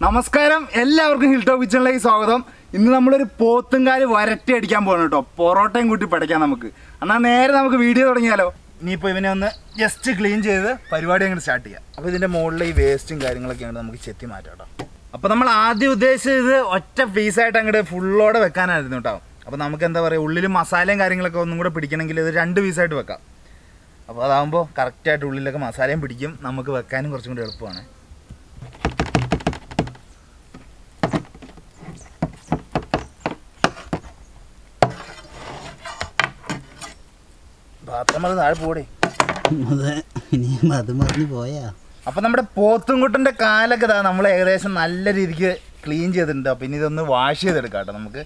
നമസ്കാരം എല്ലാവർക്കും hill top കിച്ചണിലേക്ക് സ്വാഗതം ഇന്ന് നമ്മളൊരു പോത്തുംകാല് വരട്ടി അടിക്കാൻ പോകണം കേട്ടോ പൊറോട്ടയും കൂട്ടി പഠിക്കാം നമുക്ക് എന്നാൽ നേരെ നമുക്ക് വീഡിയോ തുടങ്ങിയാലോ ഇനിയിപ്പോൾ ഇവനെ ഒന്ന് ജസ്റ്റ് ക്ലീൻ ചെയ്ത് പരിപാടി അങ്ങോട്ട് സ്റ്റാർട്ട് ചെയ്യാം അപ്പോൾ ഇതിൻ്റെ മുകളിൽ ഈ വേസ്റ്റും കാര്യങ്ങളൊക്കെ അങ്ങോട്ട് നമുക്ക് ചെത്തി മാറ്റാം കേട്ടോ അപ്പോൾ നമ്മൾ ആദ്യം ഉദ്ദേശിച്ചത് ഒറ്റ പീസായിട്ട് അങ്ങോട്ട് ഫുള്ളോടെ വെക്കാനായിരുന്നു കേട്ടോ അപ്പോൾ നമുക്ക് എന്താ പറയുക ഉള്ളിൽ മസാലയും കാര്യങ്ങളൊക്കെ ഒന്നും കൂടെ പിടിക്കണമെങ്കിൽ ഇത് രണ്ട് പീസായിട്ട് വെക്കാം അപ്പോൾ അതാകുമ്പോൾ കറക്റ്റായിട്ട് ഉള്ളിലൊക്കെ മസാലയും പിടിക്കും നമുക്ക് വെക്കാനും കുറച്ചും കൂടി എളുപ്പമാണ് പാത്രം അത് താഴെ പോടേ അതെ ഇനി അത് മറിഞ്ഞു പോയാ അപ്പൊ നമ്മുടെ പോത്തുംകുട്ടന്റെ കാലൊക്കെ ഇതാ നമ്മൾ ഏകദേശം നല്ല രീതിക്ക് ക്ലീൻ ചെയ്തിട്ടുണ്ട് അപ്പൊ ഇനി ഇതൊന്ന് വാഷ് ചെയ്തെടുക്കാം കേട്ടോ നമുക്ക്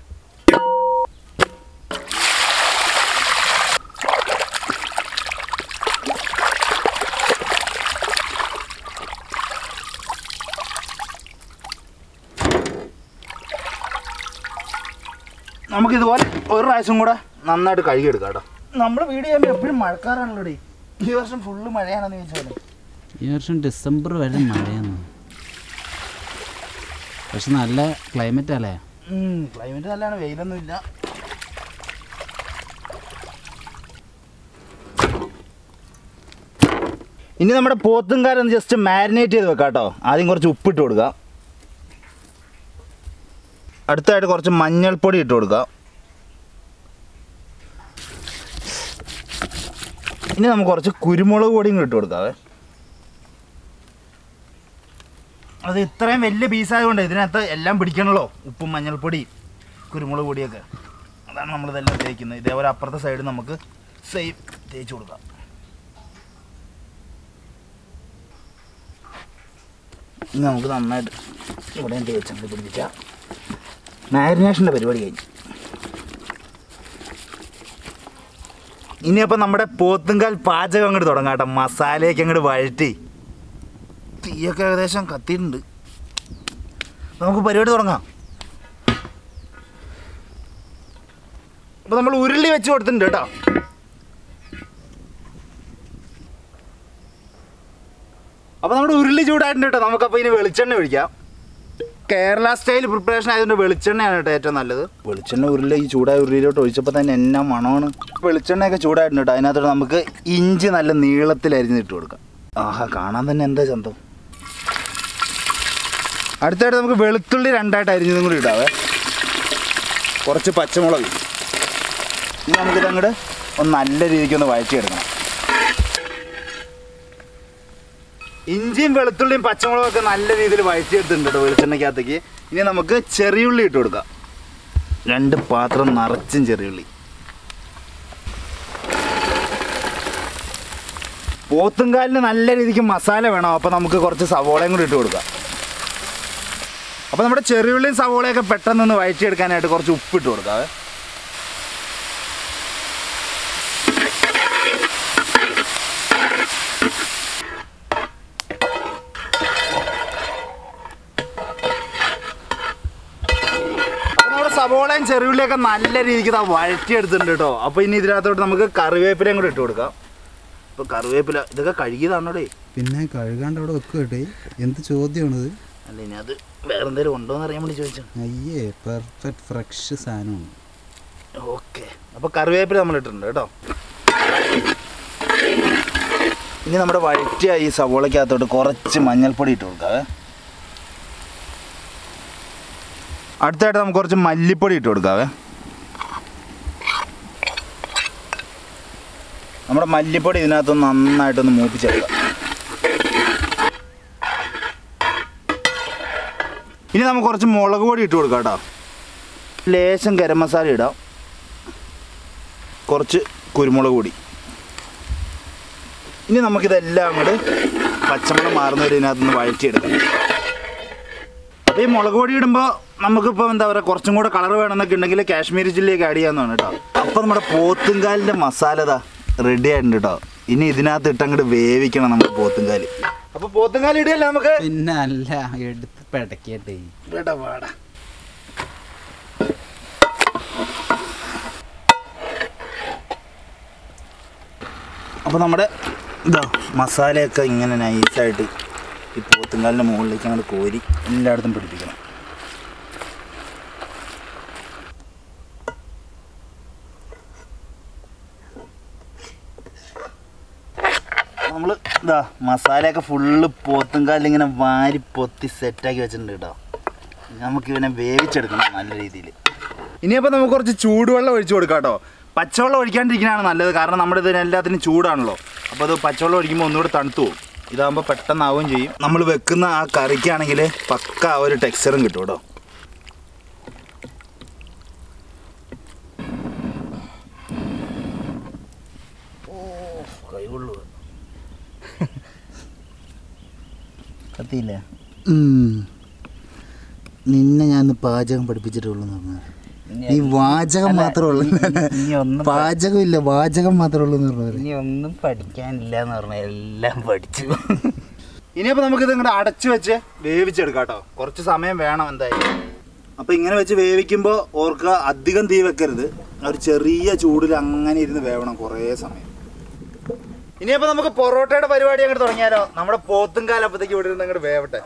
നമുക്ക് ഇതുപോലെ ഒരു പ്രാവശ്യം കൂടെ നന്നായിട്ട് കഴുകിയെടുക്കാം കേട്ടോ നമ്മൾ വീഡിയോ ചെയ്യുമ്പോൾ എപ്പോഴും മഴക്കാറാണല്ലോ ഡേ ഈ വർഷം ഫുള്ള് മഴയാണെന്ന് ചോദിച്ചാൽ ഈ വർഷം ഡിസംബർ വരെ മഴയാണ് പക്ഷെ നല്ല ക്ലൈമറ്റ് അല്ലേ ക്ലൈമറ്റ് നല്ലതാണ് വെയിലൊന്നും ഇല്ല ഇനി നമ്മുടെ പോത്തുംകാരൻ ജസ്റ്റ് മാരിനേറ്റ് ചെയ്ത് വെക്കാം കേട്ടോ ആദ്യം കുറച്ച് ഉപ്പിട്ട് കൊടുക്കുക അടുത്തായിട്ട് കുറച്ച് മഞ്ഞൾപ്പൊടി ഇട്ട് കൊടുക്കുക ഇനി നമുക്ക് കുറച്ച് കുരുമുളക് പൊടിയും കൂടി ഇട്ട് കൊടുക്കാവേ അത് ഇത്രയും വലിയ പീസായതുകൊണ്ട് ഇതിനകത്ത് എല്ലാം പിടിക്കണല്ലോ ഉപ്പും മഞ്ഞൾപ്പൊടി കുരുമുളക് പൊടിയൊക്കെ അതാണ് നമ്മളിതെല്ലാം തേക്കുന്നത് ഇതേപോലെ അപ്പുറത്തെ സൈഡ് നമുക്ക് സെയിം തേച്ച് കൊടുക്കാം ഇനി നമുക്ക് നന്നായിട്ട് ഇവിടെ തേച്ചങ്ങ് പിടിപ്പിക്കാം മാരിനേഷൻ്റെ പരിപാടി കഴിഞ്ഞു ഇനിയപ്പോൾ നമ്മുടെ പോത്തുംകാൽ പാചകം അങ്ങോട്ട് തുടങ്ങാം കേട്ടോ മസാലയൊക്കെ അങ്ങോട്ട് വഴറ്റി തീയൊക്കെ ഏകദേശം കത്തിയിട്ടുണ്ട് നമുക്ക് പരിപാടി തുടങ്ങാം അപ്പോൾ നമ്മൾ ഉരുളി വെച്ച് കൊടുത്തിട്ടുണ്ട് കേട്ടോ അപ്പോൾ നമ്മുടെ ഉരുളി ചൂടായിട്ടുണ്ട് കേട്ടോ നമുക്കപ്പോൾ ഇനി വെളിച്ചെണ്ണ ഒഴിക്കാം കേരള സ്റ്റൈൽ പ്രിപ്പറേഷൻ ആയതുകൊണ്ട് വെളിച്ചെണ്ണയാണ് കേട്ടോ ഏറ്റവും നല്ലത് വെളിച്ചെണ്ണ ഉരുളി ഈ ചൂടായ ഉരുളിയിലോട്ട് ഒഴിച്ചപ്പോൾ തന്നെ എന്നാ മണമാണ് വെളിച്ചെണ്ണയൊക്കെ ചൂടായിട്ടുണ്ട് കേട്ടോ അതിനകത്തോട്ട് നമുക്ക് ഇഞ്ചി നല്ല നീളത്തിൽ അരിഞ്ഞിട്ട് കൊടുക്കാം ആഹാ കാണാൻ തന്നെ എന്താ ചന്തം അടുത്തായിട്ട് നമുക്ക് വെളുത്തുള്ളി രണ്ടായിട്ട് അരിഞ്ഞതും കൂടി ഇടാവേ കുറച്ച് പച്ചമുളക് ഇനി നമുക്കിത് അങ്ങോട്ട് ഒന്ന് നല്ല രീതിക്ക് ഒന്ന് വഴറ്റിയെടുക്കണം ഇഞ്ചിയും വെളുത്തുള്ളിയും പച്ചമുളകും ഒക്കെ നല്ല രീതിയിൽ വഴറ്റിയെടുത്തിട്ടുണ്ട് കേട്ടോ വെളിച്ചെണ്ണയ്ക്കകത്തേക്ക് ഇനി നമുക്ക് ചെറിയുള്ളി ഇട്ട് കൊടുക്കാം രണ്ട് പാത്രം നിറച്ചും ചെറിയുള്ളി പോത്തുംകാലിന് നല്ല രീതിക്ക് മസാല വേണം അപ്പോൾ നമുക്ക് കുറച്ച് സവോളയും കൂടി ഇട്ട് കൊടുക്കാം അപ്പോൾ നമ്മുടെ ചെറിയുള്ളിയും സവോളയൊക്കെ പെട്ടെന്നൊന്ന് വഴറ്റിയെടുക്കാനായിട്ട് കുറച്ച് ഉപ്പിട്ട് കൊടുക്കാവേ അപ്പോൾ നമ്മുടെ സവോളയും ചെറിയുള്ളിയൊക്കെ നല്ല രീതിക്ക് ഇതാ വഴറ്റിയെടുത്തിട്ടുണ്ട് കേട്ടോ അപ്പോൾ ഇനി ഇതിനകത്തോട്ട് നമുക്ക് കറിവേപ്പിലയും കൂടി ഇട്ട് കൊടുക്കാം അപ്പോൾ കറിവേപ്പില ഇതൊക്കെ കഴുകിയതാണോടേ പിന്നെ കഴുകാണ്ട് അവിടെ വെക്കുക കേട്ടേ എന്ത് ചോദ്യമാണിത് അല്ല ഇനി അത് വേറെ എന്തെങ്കിലും ഉണ്ടോ എന്ന് അറിയാൻ വേണ്ടി ചോദിച്ചു അയ്യേ പെർഫെക്റ്റ് ഫ്രഷ് സാധനമാണ് ഓക്കെ അപ്പോൾ കറിവേപ്പില നമ്മൾ ഇട്ടിട്ടുണ്ട് കേട്ടോ ഇനി നമ്മുടെ വഴറ്റിയ ഈ സവോളയ്ക്കകത്തോട്ട് കുറച്ച് മഞ്ഞൾപ്പൊടി ഇട്ട് കൊടുക്കാവേ അടുത്തായിട്ട് നമുക്ക് കുറച്ച് മല്ലിപ്പൊടി ഇട്ട് കൊടുക്കാവേ നമ്മുടെ മല്ലിപ്പൊടി ഇതിനകത്തൊന്ന് നന്നായിട്ടൊന്ന് മൂപ്പിച്ചെടുക്കാം ഇനി നമുക്ക് കുറച്ച് മുളക് പൊടി ഇട്ട് കൊടുക്കാം കേട്ടോ ലേശം ഗരം മസാല ഇടാം കുറച്ച് കുരുമുളക് പൊടി ഇനി നമുക്കിതെല്ലാം അങ്ങോട്ട് പച്ചമണം മാറുന്നവരെ ഇതിനകത്തുനിന്ന് വഴറ്റിയെടുക്കാം അപ്പോൾ ഈ മുളക് പൊടി ഇടുമ്പോൾ നമുക്കിപ്പോൾ എന്താ പറയുക കുറച്ചും കൂടെ കളർ വേണമെന്നൊക്കെ ഉണ്ടെങ്കിൽ കാശ്മീരി ചില്ലിയൊക്കെ ആഡ് ചെയ്യാവുന്നതാണ് കേട്ടോ അപ്പോൾ നമ്മുടെ പോത്തുംകാലിൻ്റെ മസാല ഇതാ റെഡി ആയിട്ടുണ്ട് കേട്ടോ ഇനി ഇതിനകത്ത് ഇട്ടങ്ങോട്ട് വേവിക്കണം നമ്മുടെ പോത്തുംകാല് അപ്പോൾ പോത്തുംകാല് ഇടുകയല്ലേ നമുക്ക് പിന്നെ അല്ല എടുത്ത് പിടക്കട്ടെ വേടാ വാടാ അപ്പോൾ നമ്മുടെ ഇതാ മസാലയൊക്കെ ഇങ്ങനെ നൈസായിട്ട് ഈ പോത്തുങ്കാലിൻ്റെ മുകളിലേക്ക് അങ്ങോട്ട് കോരി എല്ലായിടത്തും പിടിപ്പിക്കണം നമ്മൾ ഇതാ മസാലയൊക്കെ ഫുള്ള് പോത്തുംകാലിൽ ഇങ്ങനെ വാരി പൊത്തി സെറ്റാക്കി വെച്ചിട്ടുണ്ട് കേട്ടോ നമുക്ക് ഇവനെ വേവിച്ചെടുക്കണം നല്ല രീതിയിൽ ഇനിയപ്പോൾ നമുക്ക് കുറച്ച് ചൂടുവെള്ളം ഒഴിച്ചു കൊടുക്കാം കേട്ടോ പച്ചവെള്ളം ഒഴിക്കാണ്ടിരിക്കുന്നതാണ് നല്ലത് കാരണം നമ്മുടെ ഇതിന് എല്ലാത്തിനും ചൂടാണല്ലോ അപ്പോൾ അത് പച്ചവെള്ളം ഒഴിക്കുമ്പോൾ ഒന്നുകൂടെ തണുത്തു പോകും ഇതാകുമ്പോൾ പെട്ടെന്നാവുകയും ചെയ്യും നമ്മൾ വെക്കുന്ന ആ കറിക്കാണെങ്കിൽ പക്ക ആ ഒരു ടെക്സ്ചറും കിട്ടും കേട്ടോ ഓ കൈ കൊള്ളുക കത്തിയില്ലേ ഉം. നിന്നെ ഞാൻ ഇന്ന് പാചകം പഠിപ്പിച്ചിട്ടുള്ളൂ എന്ന് പറഞ്ഞത് ഈ വാചകം മാത്രമേ ഉള്ളൂ ഇനി ഒന്നും പാചകം ഇല്ല വാചകം മാത്രമേ ഉള്ളൂ എന്ന് പറഞ്ഞത് ഇനി ഒന്നും പഠിക്കാനില്ല എന്ന് പറഞ്ഞാൽ എല്ലാം പഠിച്ചു ഇനിയപ്പോൾ നമുക്കിത് ഇങ്ങോട്ട് അടച്ചു വെച്ച് വേവിച്ചെടുക്കാം കേട്ടോ കുറച്ച് സമയം വേണം എന്തായാലും അപ്പോൾ ഇങ്ങനെ വെച്ച് വേവിക്കുമ്പോൾ ഓർക്കുക അധികം തീ വെക്കരുത് ഒരു ചെറിയ ചൂടിൽ അങ്ങനെ ഇരുന്ന് വേവണം കുറേ സമയം ഇനിയപ്പോൾ നമുക്ക് പൊറോട്ടയുടെ പരിപാടി അങ്ങോട്ട് തുടങ്ങിയാലോ നമ്മുടെ പോത്തും കാലപ്പത്തേക്ക് ഇവിടെ ഇരുന്ന് അങ്ങോട്ട് വേവട്ടെ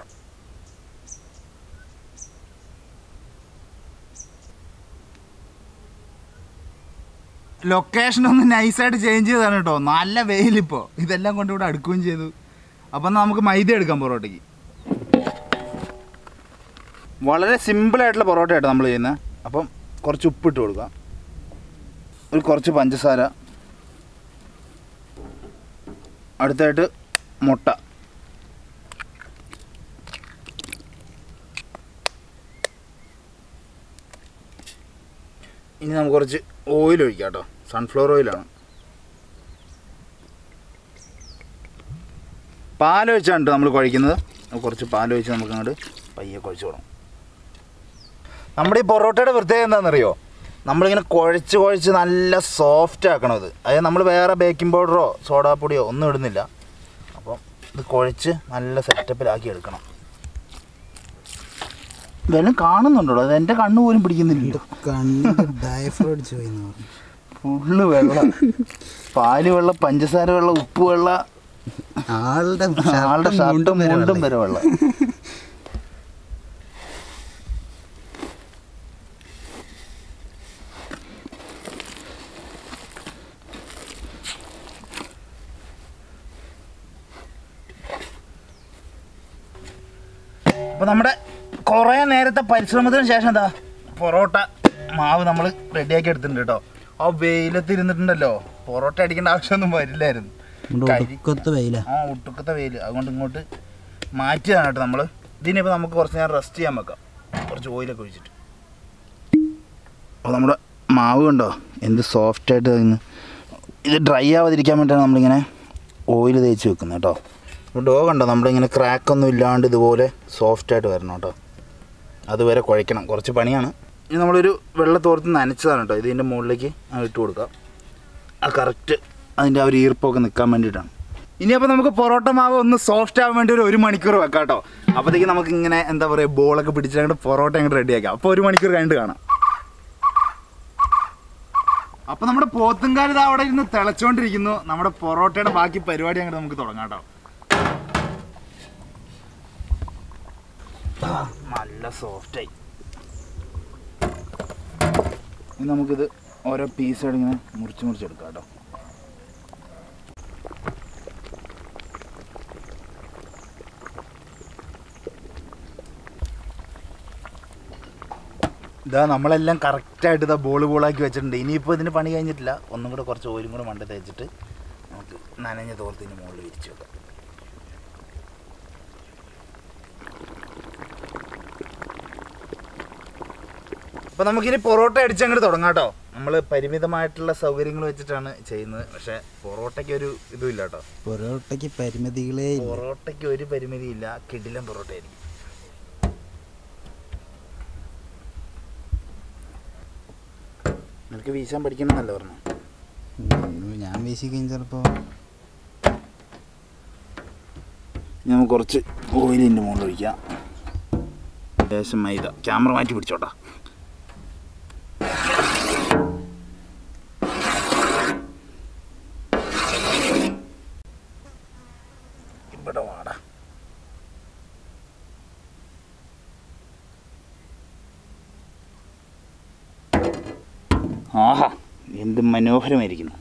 ലൊക്കേഷൻ ഒന്ന് നൈസായിട്ട് ചേഞ്ച് ചെയ്താണ് കേട്ടോ നല്ല വെയിലിപ്പോൾ ഇതെല്ലാം കൊണ്ട് ഇവിടെ അടുക്കുകയും ചെയ്തു അപ്പം എന്നാ നമുക്ക് മൈദ എടുക്കാം പൊറോട്ടയ്ക്ക് വളരെ സിമ്പിളായിട്ടുള്ള പൊറോട്ട ആട്ടോ നമ്മൾ ചെയ്യുന്നത് അപ്പം കുറച്ച് ഉപ്പിട്ട് കൊടുക്കാം ഒരു കുറച്ച് പഞ്ചസാര അടുത്തായിട്ട് മുട്ട ഇനി നമുക്ക് കുറച്ച് ഓയിൽ ഒഴിക്കാം കേട്ടോ സൺഫ്ലവർ ഓയിലാണ് പാലൊഴിച്ചാണ് നമ്മൾ കുഴയ്ക്കുന്നത് അപ്പോൾ കുറച്ച് പാലൊഴിച്ച് നമുക്ക് അങ്ങോട്ട് പയ്യെ കുഴച്ച് വിടാം നമ്മുടെ ഈ പൊറോട്ടയുടെ പ്രത്യേകത എന്താണെന്നറിയോ നമ്മളിങ്ങനെ കുഴച്ച് കുഴച്ച് നല്ല സോഫ്റ്റ് ആക്കണം ഇത് അതായത് നമ്മൾ വേറെ ബേക്കിംഗ് പൗഡറോ സോഡാപ്പൊടിയോ ഒന്നും ഇടുന്നില്ല അപ്പം ഇത് കുഴച്ച് നല്ല സെറ്റപ്പിലാക്കി എടുക്കണം ഇതെല്ലാം കാണുന്നുണ്ടോ അത് എൻ്റെ കണ്ണ് പോലും പിടിക്കുന്നില്ല കണ്ണിന്റെ ഡയഫ്രം അടിച്ചു പോയി എന്ന് പറഞ്ഞു ഫുള്ള് വെള്ളം പാല് വെള്ളം പഞ്ചസാര വെള്ളം ഉപ്പ് വെള്ളം ആളുടെ ആളുടെ ഷർട്ടും മുണ്ടും വരെ വെള്ളം അപ്പൊ നമ്മുടെ കുറേ നേരത്തെ പരിശ്രമത്തിന് ശേഷം എന്താ പൊറോട്ട മാവ് നമ്മൾ റെഡിയാക്കി എടുത്തിട്ടുണ്ട് കേട്ടോ ആ വെയിലത്ത് ഇരുന്നിട്ടുണ്ടല്ലോ പൊറോട്ട അടിക്കേണ്ട ആവശ്യമൊന്നും വരില്ലായിരുന്നു കരി- ഒടുക്കത്തെ വെയില ആ ഒട്ടുക്കത്തെ വെയിൽ അതുകൊണ്ട് ഇങ്ങോട്ട് മാറ്റിയതാണ് കേട്ടോ നമ്മൾ ഇതിനിപ്പോൾ നമുക്ക് കുറച്ച് നേരം റെസ്റ്റ് ചെയ്യാൻ വെക്കാം കുറച്ച് ഓയിലൊക്കെ ഒഴിച്ചിട്ട് അപ്പോൾ നമ്മുടെ മാവ് കണ്ടോ എന്ത് സോഫ്റ്റായിട്ട് നിന്ന് ഇത് ഡ്രൈ ആവാതിരിക്കാൻ വേണ്ടിയാണ് നമ്മളിങ്ങനെ ഓയിൽ തേച്ച് വെക്കുന്നത് കേട്ടോ അപ്പോൾ ഡോ കണ്ടോ നമ്മളിങ്ങനെ ക്രാക്കൊന്നും ഇല്ലാണ്ട് ഇതുപോലെ സോഫ്റ്റായിട്ട് വരണം കേട്ടോ അതുവരെ കുഴയ്ക്കണം കുറച്ച് പണിയാണ് ഇനി നമ്മളൊരു വെള്ളത്തോർത്ത് നനച്ചതാണ് കേട്ടോ ഇതിൻ്റെ മുകളിലേക്ക് അങ്ങ് ഇട്ട് കൊടുക്കാം ആ കറക്റ്റ് അതിൻ്റെ ആ ഒരു ഈർപ്പമൊക്കെ നിൽക്കാൻ വേണ്ടിയിട്ടാണ് ഇനിയപ്പോൾ നമുക്ക് പൊറോട്ട മാവ് ഒന്ന് സോഫ്റ്റ് ആവാൻ വേണ്ടി ഒരു ഒരു മണിക്കൂർ വെക്കാം കേട്ടോ അപ്പോഴത്തേക്ക് നമുക്ക് ഇങ്ങനെ എന്താ പറയുക ബോളൊക്കെ പിടിച്ച് അങ്ങോട്ട് പൊറോട്ട അങ്ങോട്ട് റെഡിയാക്കാം അപ്പോൾ ഒരു മണിക്കൂർ കഴിഞ്ഞിട്ട് കാണാം അപ്പോൾ നമ്മുടെ പോത്തുംകാർ ഇത് അവിടെ ഇരുന്ന് തിളച്ചുകൊണ്ടിരിക്കുന്നു നമ്മുടെ പൊറോട്ടയുടെ ബാക്കി പരിപാടി അങ്ങോട്ട് നമുക്ക് തുടങ്ങാം കേട്ടോ ആ, നല്ല സോഫ്റ്റായി ഇനി നമുക്കിത് ഓരോ പീസായിട്ട് ഇങ്ങനെ മുറിച്ച് മുറിച്ചെടുക്കാം കേട്ടോ ഇതാ നമ്മളെല്ലാം കറക്റ്റായിട്ട് ഇതാ ബോൾ ബോളാക്കി വെച്ചിട്ടുണ്ട് ഇനിയിപ്പോൾ ഇതിന് പണി കഴിഞ്ഞിട്ടില്ല ഒന്നും കൂടെ കുറച്ച് ഓയിലും കൂടെ മണ്ട തേച്ചിട്ട് നമുക്ക് നനഞ്ഞ തോർത്തിന് മുകളിൽ വിരിച്ചു വെക്കാം അപ്പോൾ നമുക്കിനി പൊറോട്ട അടിച്ചങ്ങോട്ട് തുടങ്ങാം കേട്ടോ നമ്മൾ പരിമിതമായിട്ടുള്ള സൗകര്യങ്ങൾ വെച്ചിട്ടാണ് ചെയ്യുന്നത് പക്ഷേ പൊറോട്ടയ്ക്ക് ഒരു ഇതും ഇല്ല കേട്ടോ പൊറോട്ടയ്ക്ക് പരിമിതികളേ ഇല്ല പൊറോട്ടയ്ക്ക് ഒരു പരിമിതിയില്ല കിടിലൻ പൊറോട്ട ആയിരിക്കും നിനക്ക് വീശാൻ പഠിക്കണമെന്നല്ല പറഞ്ഞു ഉം, ഞാൻ വീശിക്കഴിഞ്ഞ ചിലപ്പോ ഇനി നമുക്ക് കുറച്ച് ഓയിലിൻ്റെ മുകളിൽ ഒഴിക്കാം ലേശം മൈദ ക്യാമറ മാറ്റി പിടിച്ചോട്ടാ ഇവിടെ വാടാ ആഹാ എന്ത് മനോഹരമായിരിക്കുന്നു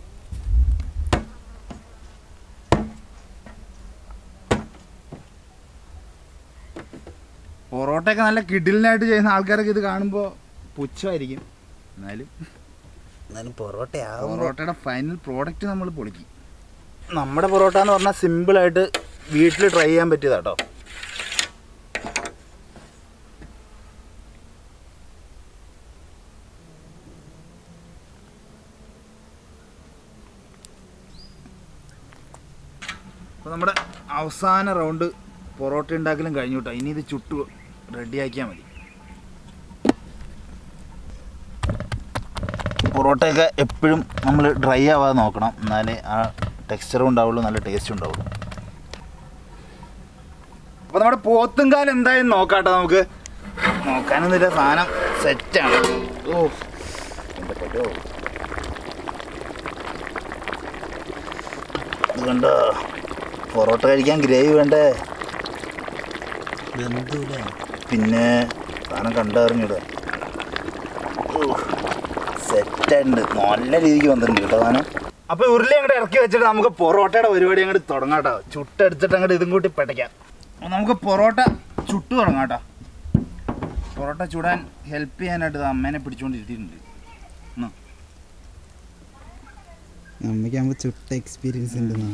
പൊറോട്ടയൊക്കെ നല്ല കിഡിലിനായിട്ട് ചെയ്യുന്ന ആൾക്കാരൊക്കെ ഇത് കാണുമ്പോൾ പുച്ഛമായിരിക്കും എന്നാലും എന്നാലും പൊറോട്ടയാകുമ്പോൾ പൊറോട്ടയുടെ ഫൈനൽ പ്രോഡക്റ്റ് നമ്മൾ പൊളിക്കും നമ്മുടെ പൊറോട്ട എന്ന് പറഞ്ഞാൽ സിമ്പിളായിട്ട് വീട്ടിൽ ട്രൈ ചെയ്യാൻ പറ്റിയതാട്ടോ അപ്പോൾ നമ്മുടെ അവസാന റൗണ്ട് പൊറോട്ട ഉണ്ടാക്കലും കഴിഞ്ഞു കേട്ടോ ഇനി ഇത് ചുട്ട് റെഡിയാക്കിയാൽ മതി പൊറോട്ടയൊക്കെ എപ്പോഴും നമ്മൾ ഡ്രൈ ആവാതെ നോക്കണം എന്നാലേ ആ ടെക്സ്ചറും ഉണ്ടാവുള്ളൂ നല്ല ടേസ്റ്റ് ഉണ്ടാവുള്ളൂ അപ്പോൾ നമ്മുടെ പോത്തുംകാലം എന്തായാലും നോക്കാട്ടോ നമുക്ക് നോക്കാനൊന്നുമില്ല സാധനം സെറ്റാണ് ഓ എൻ്റെ പൊന്നോ. ഇത് കണ്ടോ പൊറോട്ട കഴിക്കാൻ ഗ്രേവി വേണ്ടേ പിന്നെ സാധനം കണ്ടറിഞ്ഞിട സെറ്റായിട്ടുണ്ട് നല്ല രീതിക്ക് വന്നിട്ടുണ്ട് കേട്ടോ സാധനം അപ്പോൾ ഉരുളി അങ്ങോട്ട് ഇറക്കി വെച്ചിട്ട് നമുക്ക് പൊറോട്ടയുടെ പരിപാടി അങ്ങോട്ട് തുടങ്ങാം കേട്ടോ ചുട്ടെടുത്തിട്ട് അങ്ങോട്ട് ഇതും കൂട്ടി പെട്ടയ്ക്കാം അപ്പോൾ നമുക്ക് പൊറോട്ട ചുട്ടു തുടങ്ങാം കേട്ടോ പൊറോട്ട ചുടാൻ ഹെൽപ്പ് ചെയ്യാനായിട്ട് ഇത് അമ്മേനെ പിടിച്ചുകൊണ്ടിരുത്തിയിട്ടുണ്ട് എന്നാ. അമ്മയ്ക്കാകുമ്പോൾ ചുട്ട എക്സ്പീരിയൻസ് ഉണ്ടെന്നാണ്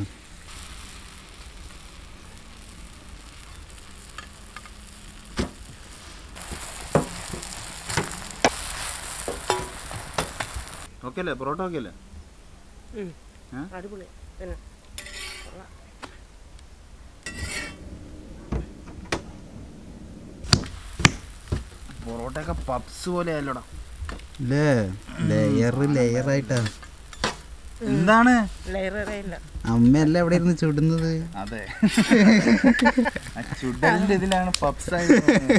ഓക്കെ അല്ലേ പൊറോട്ട ഓക്കെ അല്ലേ ഏ? അടിപൊളി പിന്നെ പൊറോട്ടയൊക്കെ പപ്സ് പോലെ ആയല്ലോടാ അല്ലേ ലെയർ ലെയർ ആയിട്ടാ എന്താണ് ലെയർ ഇല്ല അമ്മയല്ല അവിടെ ഇരുന്ന് ചുടുന്നത് അതെ ആ ചുടലിന്റെ ഇതിലാണ് പപ്സ് ആയി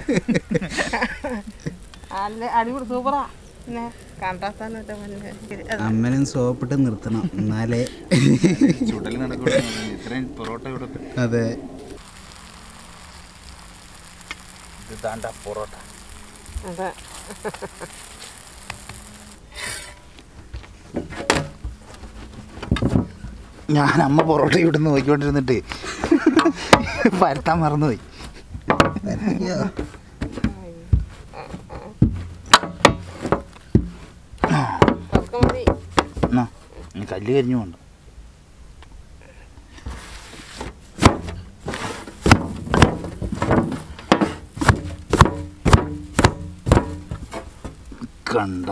അല്ല അടിപൊളി സൂപ്പറാ പിന്നെ കണ്ടാസ്ഥാനത്തെ പിന്നെ അമ്മനും സോപ്പിട്ട് നിർത്തണം എന്നാലേ ചുടൽ നടക്കൂടെ ഇത്രയും പൊറോട്ട ഇവിടെ അതെ ഇത് താണ്ട പൊറോട്ട അതെ ഞാൻ അമ്മ പൊറോട്ട ഇവിടെ നോക്കിക്കൊണ്ടിരുന്നിട്ട് പരത്താൻ മറന്നുപോയി പതുക്കെ മതി എന്നാ ഇനി കല്ല് കരിഞ്ഞു വേണ്ട കണ്ട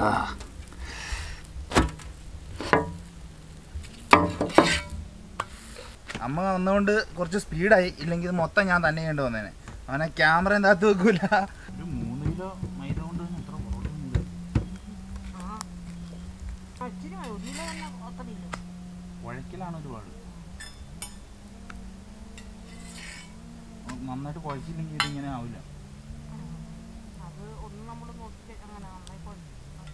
അമ്മ വന്നുകൊണ്ട് കുറച്ച് സ്പീഡായി ഇല്ലെങ്കിൽ ഇത് മൊത്തം ഞാൻ തന്നെ ചെയ്യേണ്ടി വന്നേനെ അവനെ ക്യാമറ എന്താത്ത് വെക്കൂല ഒരു മൂന്ന് കിലോ മൈദ കൊണ്ട് എത്ര പൊറോട്ട ഉണ്ട് ഇച്ചിരി മതി ഒരു കിലോ തന്നെ അത്രയില്ല കുഴക്കിലാണ് ഒരുപാട് നന്നായിട്ട് കുഴച്ചില്ലെങ്കിൽ ഇതിങ്ങനെ ആവില്ല അത് ഒന്ന് നമ്മൾ നോക്കി അങ്ങനെ നന്നായി കുഴച്ച്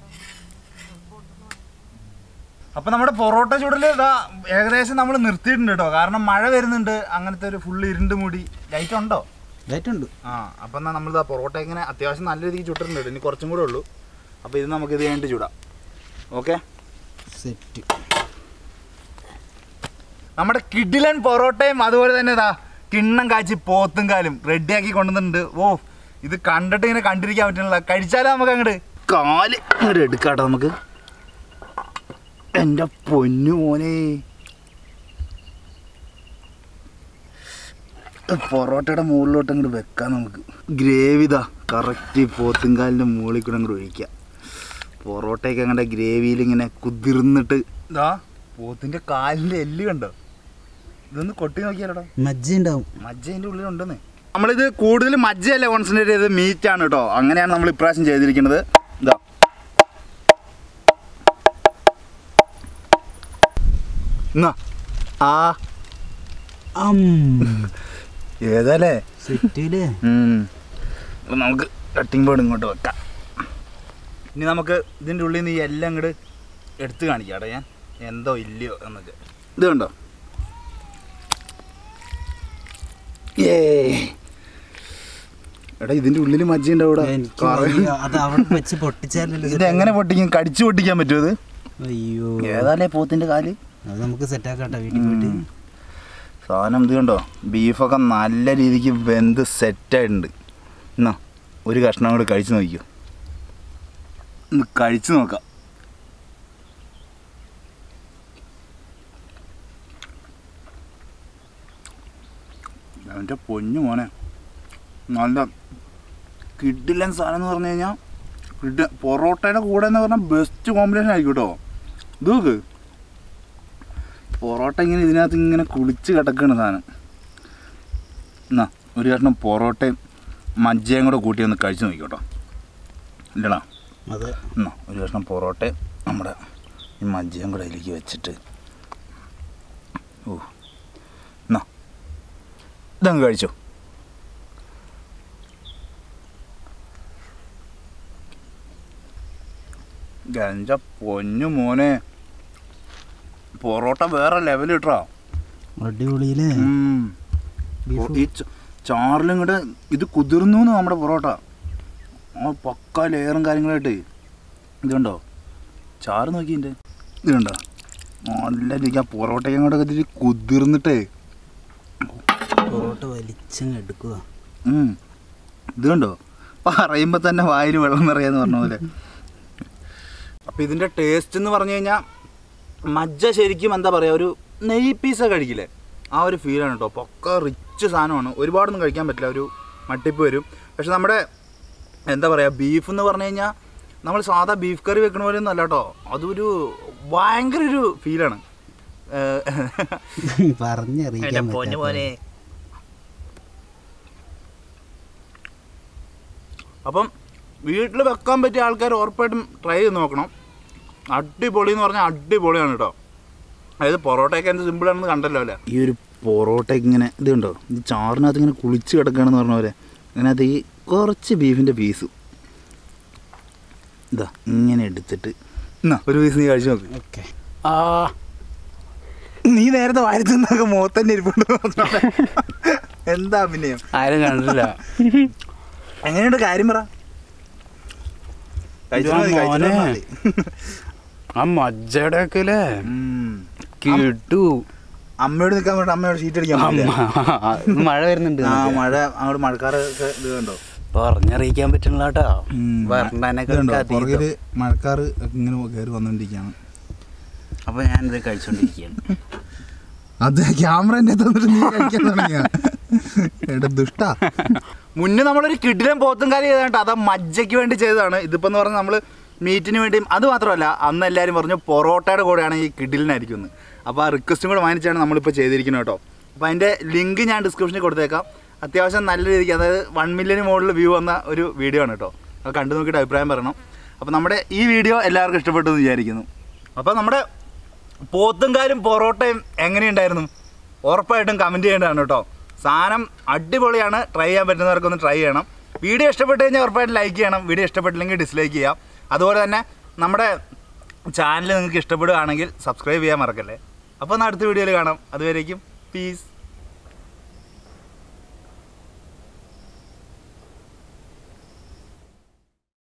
അപ്പൊ നമ്മുടെ പൊറോട്ട ചുടല് ഇതാ ഏകദേശം നമ്മൾ നിർത്തിയിട്ടുണ്ട് കേട്ടോ കാരണം മഴ വരുന്നുണ്ട് അങ്ങനത്തെ ഒരു ഫുള്ള് ഇരുണ്ട് മൂടി ലൈറ്റ് ഉണ്ടോ ലൈറ്റുണ്ട് ആ അപ്പം എന്നാൽ നമ്മളിതാ പൊറോട്ട ഇങ്ങനെ അത്യാവശ്യം നല്ല രീതിക്ക് ചുട്ടിട്ടുണ്ട് കേട്ടോ. ഇനി കുറച്ചും കൂടെ ഉള്ളൂ അപ്പോൾ ഇത് നമുക്ക് ഇത് കഴിഞ്ഞിട്ട് ചൂടാം ഓക്കെ സെറ്റ് നമ്മുടെ കിഡിലൻ പൊറോട്ടയും അതുപോലെ തന്നെ ഇതാ കിണ്ണം കാച്ചി പോത്തും കാലും റെഡിയാക്കി കൊണ്ടുവന്നിട്ടുണ്ട് ഓ ഇത് കണ്ടിട്ട് ഇങ്ങനെ കണ്ടിരിക്കാൻ പറ്റുന്നില്ല കഴിച്ചാലോ നമുക്ക് അങ്ങോട്ട് കാല് ഇങ്ങോട്ട് എടുക്കാട്ടോ നമുക്ക് എൻ്റെ പൊന്നു മോനെ പൊറോട്ടയുടെ മുകളിലോട്ട് അങ്ങോട്ട് വെക്കാം നമുക്ക് ഗ്രേവി ഇതാ കറക്റ്റ് പോത്തുംകാലിൻ്റെ മുകളിൽ കൂടെ അങ്ങോട്ട് ഒഴിക്കാം പൊറോട്ടയൊക്കെ അങ്ങോട്ട് ഗ്രേവിയിൽ ഇങ്ങനെ കുതിർന്നിട്ട് ഇതാ പോത്തിൻ്റെ കാലിൻ്റെ എല്ല് കണ്ടോ ഇതൊന്ന് കൊട്ടി നോക്കിയാലോടാ മജ്ജ ഉണ്ടാവും മജ്ജ അതിൻ്റെ ഉള്ളിലുണ്ടെന്ന് നമ്മളിത് കൂടുതൽ മജ്ജയല്ല കോൺസെൻട്രേറ്റ് ചെയ്ത് മീറ്റ് ആണ് കേട്ടോ അങ്ങനെയാണ് നമ്മൾ ഇപ്രാവശ്യം ചെയ്തിരിക്കുന്നത് ഇതാ എന്നാ ആ അം ഏതല്ലേ സെറ്റില്ലേ അപ്പം നമുക്ക് കട്ടിംഗ് ബോർഡ് ഇങ്ങോട്ട് വെക്കാം ഇനി നമുക്ക് ഇതിൻ്റെ ഉള്ളിൽ നിന്ന് ഈ എല്ലാം ഇങ്ങോട്ട് എടുത്ത് കാണിക്കാം കേട്ടോ ഞാൻ എന്തോ ഇല്ലയോ എന്നൊക്കെ ഇത് കണ്ടോ ഏ എടാ ഇതിന്റെ ഉള്ളിൽ മജ്ജ ഉണ്ടാവും എനിക്ക് വയ്യ. അത് അവിടെ വെച്ച് പൊട്ടിച്ചാലല്ലോ ഇത് എങ്ങനെ പൊട്ടിക്കും കടിച്ചു പൊട്ടിക്കാൻ പറ്റുമോ ഇത് അയ്യോ ഏതാലേ പോത്തിന്റെ കാല് അത് നമുക്ക് സെറ്റാക്കാട്ടോ വീട്ടിൽ പോയിട്ട് സാധനം ഇത് കണ്ടോ ബീഫൊക്കെ നല്ല രീതിക്ക് വെന്ത് സെറ്റായിട്ടുണ്ട് എന്നാ ഒരു കഷ്ണം കൂടെ കഴിച്ചു നോക്കിയോ ഒന്ന് കഴിച്ചു നോക്കാം എൻ്റെ പൊന്നു മോനെ നല്ല കിഡിലൻ സാധനം എന്ന് പറഞ്ഞു കഴിഞ്ഞാൽ കിഡ് പൊറോട്ടയുടെ കൂടെ എന്ന് പറഞ്ഞാൽ ബെസ്റ്റ് കോമ്പിനേഷൻ ആയിരിക്കും കേട്ടോ ഇത് നോക്ക് പൊറോട്ട ഇങ്ങനെ ഇതിനകത്ത് ഇങ്ങനെ കുളിച്ച് കിടക്കുന്ന സാധനം എന്നാ ഒരു കഷ്ണം പൊറോട്ടയും മജ്ജയും കൂടെ കൂട്ടി ഒന്ന് കഴിച്ച് നോക്കിക്കോട്ടോ ഇല്ലടാ അതെ എന്നാ ഒരു കഷ്ണം പൊറോട്ടയും നമ്മുടെ ഈ മജ്ജയും കൂടെ അതിലേക്ക് വെച്ചിട്ട് ഓ എന്നാ ഇതങ്ങ് കഴിച്ചോ ഗഞ്ച പൊന്നു മോനെ പൊറോട്ട വേറെ ലെവൽ ഇട്ടാ അടിപൊളിയില്ലേ ഉം. ബീഫ് ഈ ച- ചാറിലും കൂടെ ഇത് കുതിർന്നു നമ്മുടെ പൊറോട്ട ആ പക്ക ലെയറും കാര്യങ്ങളായിട്ട് ഇതുണ്ടോ ചാറ് നോക്കി ഇതിൻ്റെ ഇത് കണ്ടോ നല്ല രീതിക്ക് ആ പൊറോട്ടയും കൂടെ ഇതിൽ കുതിർന്നിട്ടേ പൊറോട്ട വലിച്ചങ്ങ് എടുക്കുക ഉം. ഇത് കണ്ടോ പറയുമ്പോൾ തന്നെ വായിൽ വെള്ളം നിറയാന്ന് പറഞ്ഞ പോലെ അപ്പം ഇതിൻ്റെ ടേസ്റ്റ് എന്ന് പറഞ്ഞു കഴിഞ്ഞാൽ മജ്ജ ശരിക്കും എന്താ പറയുക ഒരു നെയ് പീസ കഴിക്കില്ലേ ആ ഒരു ഫീലാണ് കേട്ടോ പൊക്ക റിച്ച് സാധനമാണ് ഒരുപാടൊന്നും കഴിക്കാൻ പറ്റില്ല ഒരു മട്ടിപ്പ് വരും പക്ഷെ നമ്മുടെ എന്താ പറയുക ബീഫ് എന്ന് പറഞ്ഞു കഴിഞ്ഞാൽ നമ്മൾ സാധാ ബീഫ് കറി വെക്കണ പോലെ ഒന്നും അല്ല കേട്ടോ അതൊരു ഭയങ്കര ഒരു ഫീലാണ് പറഞ്ഞറിയിക്കാൻ പറ്റാത്ത അപ്പം വീട്ടിൽ വെക്കാൻ പറ്റിയ ആൾക്കാർ ഉറപ്പായിട്ടും ട്രൈ ചെയ്ത് നോക്കണം അടിപൊളി എന്ന് പറഞ്ഞാൽ അടിപൊളിയാണ് കേട്ടോ അതായത് പൊറോട്ടയൊക്കെ എന്ത് സിമ്പിളാണെന്ന് കണ്ടല്ലോ അല്ലേ ഈ ഒരു പൊറോട്ടയ്ക്ക് ഇങ്ങനെ ഇത് കണ്ടോ ഈ ചാറിനകത്ത് ഇങ്ങനെ കുളിച്ച് കിടക്കുകയാണെന്ന് പറഞ്ഞ പോലെ അതിനകത്ത് ഈ കുറച്ച് ബീഫിൻ്റെ പീസ് ഇതാ ഇങ്ങനെ എടുത്തിട്ട് എന്നാ ഒരു പീസ് നീ കഴിച്ചു നോക്ക് ഓക്കെ ആ നീ നേരത്തെ വാരിച്ചു നിന്നൊക്കെ മുഖത്തന്നെ ഇരിപ്പുണ്ട് എന്താ അഭിനയം ആരും കണ്ടില്ല എങ്ങനെയുണ്ട് കാര്യം പറ കഴിച്ചാ മതി, കഴിച്ചിട്ട് മോനെ. വന്നാ മതി. ആ മജ്ജയുടെ ഒക്കെ അല്ലേ ഉം. കിട്ടു അമ്മയോട് നിൽക്കാൻ വേണ്ടി അമ്മയോട് ഷീറ്റ് അടിക്കാൻ പറ്റില്ല. മഴ വരുന്നുണ്ട് ആ മഴ അങ്ങോട്ട് മഴക്കാറ് ഒക്കെ ഇത് കണ്ടോ പറഞ്ഞറിയിക്കാൻ പറ്റുന്നില്ല കേട്ടോ പുറകില് മഴക്കാറ് ഇങ്ങനെ കയറി വന്നോണ്ടിരിക്കുകയാണ് അപ്പൊ ഞാനിത് കഴിച്ചോണ്ടിരിക്കുകയാണ് അത് ക്യാമറ എന്നെ തന്നിട്ട് നീ കഴിക്കാൻ തുടങ്ങിയ എടാ ദുഷ്ടാ മുന്നേ നമ്മളൊരു കിടിലം പോത്തും കാര്യം ചെയ്താണ്ട് അത് മജ്ജയ്ക്ക് വേണ്ടി ചെയ്തതാണ് ഇതിപ്പോ എന്ന് പറഞ്ഞാൽ നമ്മൾ മീറ്റിന് വേണ്ടിയും അത് മാത്രമല്ല അന്ന് എല്ലാവരും പറഞ്ഞു പൊറോട്ടയുടെ കൂടെയാണ് ഈ കിഡിലിനായിരിക്കും എന്ന് അപ്പോൾ ആ റിക്വസ്റ്റും കൂടെ വാങ്ങിച്ചാണ് നമ്മളിപ്പോൾ ചെയ്തിരിക്കുന്നത് കേട്ടോ അപ്പോൾ അതിൻ്റെ ലിങ്ക് ഞാൻ ഡിസ്ക്രിപ്ഷനിൽ കൊടുത്തേക്കാം അത്യാവശ്യം നല്ല രീതിക്ക് അതായത് വൺ മില്യന് മുകളിൽ വ്യൂ വന്ന ഒരു വീഡിയോ ആണ് കേട്ടോ അത് കണ്ടു നോക്കിയിട്ട് അഭിപ്രായം പറയണം അപ്പോൾ നമ്മുടെ ഈ വീഡിയോ എല്ലാവർക്കും ഇഷ്ടപ്പെട്ടു എന്ന് വിചാരിക്കുന്നു അപ്പോൾ നമ്മുടെ പോത്തുംകാരും പൊറോട്ടയും എങ്ങനെയുണ്ടായിരുന്നു ഉറപ്പായിട്ടും കമൻറ്റ് ചെയ്യേണ്ടതാണ് കേട്ടോ സാധനം അടിപൊളിയാണ് ട്രൈ ചെയ്യാൻ പറ്റുന്നവർക്കൊന്ന് ട്രൈ ചെയ്യണം വീഡിയോ ഇഷ്ടപ്പെട്ട് കഴിഞ്ഞാൽ ഉറപ്പായിട്ടും ലൈക്ക് ചെയ്യണം വീഡിയോ ഇഷ്ടപ്പെട്ടില്ലെങ്കിൽ ഡിസ്ലൈക്ക് ചെയ്യാം അതുപോലെ തന്നെ നമ്മുടെ ചാനൽ നിങ്ങൾക്ക് ഇഷ്ടപ്പെടുകയാണെങ്കിൽ സബ്സ്ക്രൈബ് ചെയ്യാൻ മറക്കല്ലേ അപ്പോൾ എന്നാൽ അടുത്ത വീഡിയോയിൽ കാണാം അതുവരേക്കും പീസ്